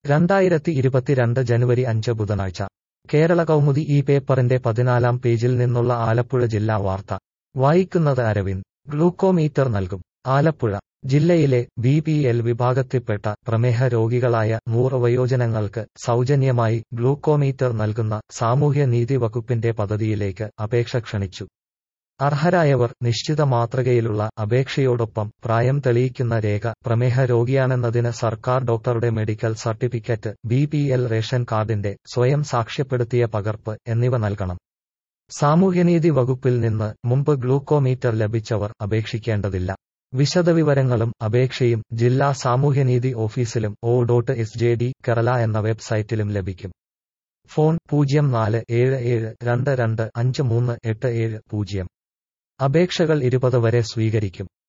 രണ്ടായിരത്തി ഇരുപത്തിരണ്ട് ജനുവരി അഞ്ച് ബുധനാഴ്ച കേരള കൗമുദി ഈ പേപ്പറിന്റെ പതിനാലാം പേജിൽ നിന്നുള്ള ആലപ്പുഴ ജില്ലാ വാർത്ത വായിക്കുന്നത് അരവിന്ദ് ഗ്ലൂക്കോമീറ്റർ നൽകും ആലപ്പുഴ ജില്ലയിലെ ബി പി എൽ വിഭാഗത്തിൽപ്പെട്ട പ്രമേഹ രോഗികളായ നൂറ് വയോജനങ്ങൾക്ക് സൗജന്യമായി ഗ്ലൂക്കോമീറ്റർ നൽകുന്ന സാമൂഹ്യനീതി വകുപ്പിന്റെ പദ്ധതിയിലേക്ക് അപേക്ഷ ക്ഷണിച്ചു അർഹരായവർ നിശ്ചിത മാതൃകയിലുള്ള അപേക്ഷയോടൊപ്പം പ്രായം തെളിയിക്കുന്ന രേഖ പ്രമേഹ രോഗിയാണെന്നതിന് സർക്കാർ ഡോക്ടറുടെ medical certificate B P L ration കാർഡിന്റെ സ്വയം സാക്ഷ്യപ്പെടുത്തിയ പകർപ്പ് എന്നിവ നൽകണം സാമൂഹ്യനീതി വകുപ്പിൽ നിന്ന് മുമ്പ് ഗ്ലൂക്കോമീറ്റർ ലഭിച്ചവർ അപേക്ഷിക്കേണ്ടതില്ല വിശദവിവരങ്ങളും അപേക്ഷയും ജില്ലാ സാമൂഹ്യനീതി ഓഫീസിലും O dot S J D Kerala എന്ന വെബ്സൈറ്റിലും ലഭിക്കും ഫോൺ പൂജ്യം നാല് ഏഴ് ഏഴ് രണ്ട് രണ്ട് അഞ്ച് മൂന്ന് എട്ട് ഏഴ് പൂജ്യം അപേക്ഷകൾ ഇരുപത് വരെ സ്വീകരിക്കും